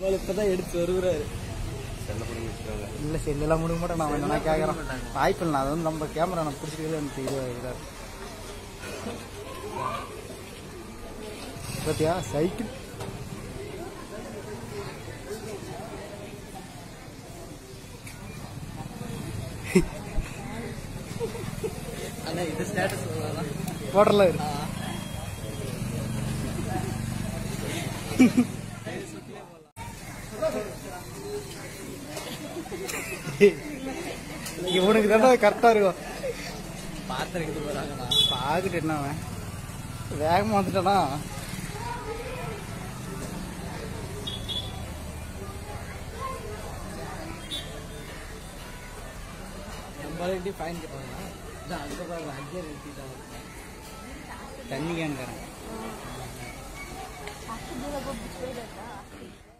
இவள் இப்பதான் எடுத்து வருகிறாரு இல்லை செல்லெல்லாம் முடிக்க மாட்டேன் நான் என்ன கேட்குறேன் வாய்ப்பு இல்லை அது வந்து நம்ம கேமரா நான் பிடிச்சிருக்கல எனக்கு இது இதாக பார்த்தியா சைக்கிள் அண்ணா இது ஸ்டேட்டஸ் போடல இரு இவனுக்கு தான் கரெக்டாக இருக்கும் பாத்திரக்கிட்டு போறாங்கண்ணா பார்த்துட்டு என்ன அவன் வேகமாக வந்துட்டானா நம்மள்கிட்ட ஃபைன் கேட்பாங்க இதான் அங்கே பாருங்க அங்கேயே நிறுத்திட்டாங்க தண்ணி கேன்காரன் ಅಷ್ಟು ದೂರ ಹೋಗ್ಬಿಟ್ಟು